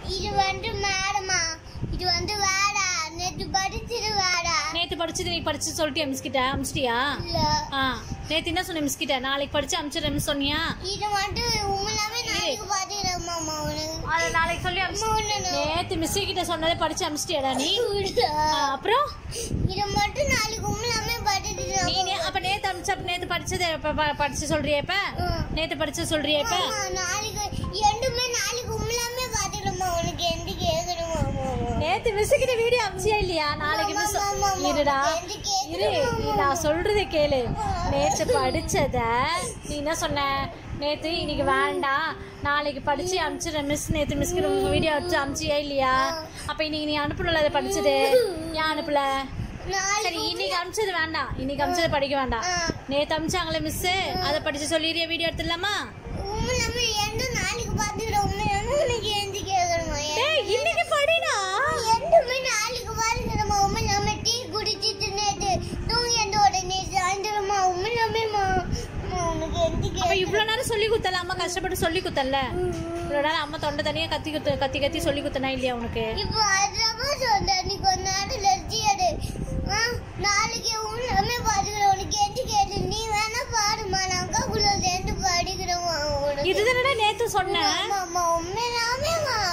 இது வந்து மேடமா இது வந்து வேடா நேத்து படிச்சது வேடா நேத்து படிச்சது நீ படிச்சு சொல்லிட்டியா மிஸ் கிட்ட அமிச்சிட்டியா இல்ல ஆ நேத்து என்ன சொன்ன மிஸ் கிட்ட நாளைக்கு படிச்சு அமிச்சிடுறேன்னு சொன்னியா இது வந்து உண்மையாவே நாளைக்கு பாத்துக்கிறேன் மாமா உனக்கு அதை நாளைக்கு சொல்லி அமிச்சு நேத்து மிஸ் கிட்ட சொன்னதை படிச்சு அமிச்சிட்டியாடா நீ ஆ, அப்புறம் இது மட்டும் நாளைக்கு உண்மையாவே நீ பாத்துக்கிறேன் நே- அப்ப நேத்து அமிச்ச அப்ப நேத்து படிச்சதை இப்ப ப- படிச்சு சொல்றியா இப்ப ம். நேத்து படிச்சு சொல்றியா இப்ப நாளைக்கு ரெண்டுமே நாளைக்கு உண்மையாவே பாத்துக்கிறோமா உனக்கு எந்த கேக்குறோமா நேத்து மிஸ் கிட்ட வீடியோ அமிச்சியா இல்லையா நாளைக்கு மிஸ் ஆமா, ஆமா, இருடா எந்த கேக்குறோமா? இரு நீ நான் சொல்றதை கேளு நேத்து படிச்சத நீ என்ன சொன்ன நேத்து இன்னைக்கு வேண்டாம் நாளைக்கு படிச்சு அமிச்சிடுறேன் மிஸ் நேத்து மிஸ்க்கு வீடியோ வச்சு அமிச்சியா இல்லையா அப்ப இன்னைக்கு நீ அனுப்பல அதை படிச்சது ஏன் அனுப்பல நாளைக்கு சரி இன்னைக்கு அமிச்சது வேண்டாம் இன்னைக்கு அமிச்சது படிக்க வேண்டாம் ஆ. நேத்து அமிச்சாங்களே மிஸ் அதை படிச்சு சொல்லிடுறியா வீடியோ எடுத்துடலாமா உண்மையாவே எந்த நாளைக்கு பாத்துக்கிறோம் உண்மையாவே உனக்கு எந்த கேக்குறோமா டேய் இன்னைக்கு படிடா ரெண்டுமே நாளைக்கு பாத்துக்கிறோமா உண்மையாவே டீ குடிச்சிட்டு நேத்து தூங்கி எந்த உடனே சாயந்தரமா உண்மையாவேமா உனக்கு எந்த அப்ப கேக்குறோம் இவ்வளவு நேரம் சொல்லி குத்தல அம்மா கஷ்டப்பட்டு சொல்லி குத்தல இவ்வளவு நேரம் அம்மா தொண்டை தனியா கத்தி குத்து கத்தி கத்தி சொல்லி குத்தனா இல்லையா உனக்கு இப்போ அதுலமா சொன்ன நீ கொஞ்ச நேரம் லட்சி எடு ஆ, நாளைக்கு உண்மையாவே பாத்துக்கிறோம் உனக்கு எந்த கேட்டு நீ வேணா பாருமா நாங்க குள்ள சேர்ந்து படிக்கிறோமா உனக்கு இதுதானடா நேத்து சொன்னேன் ஆமாம்மா, உண்மையாவேம்மா.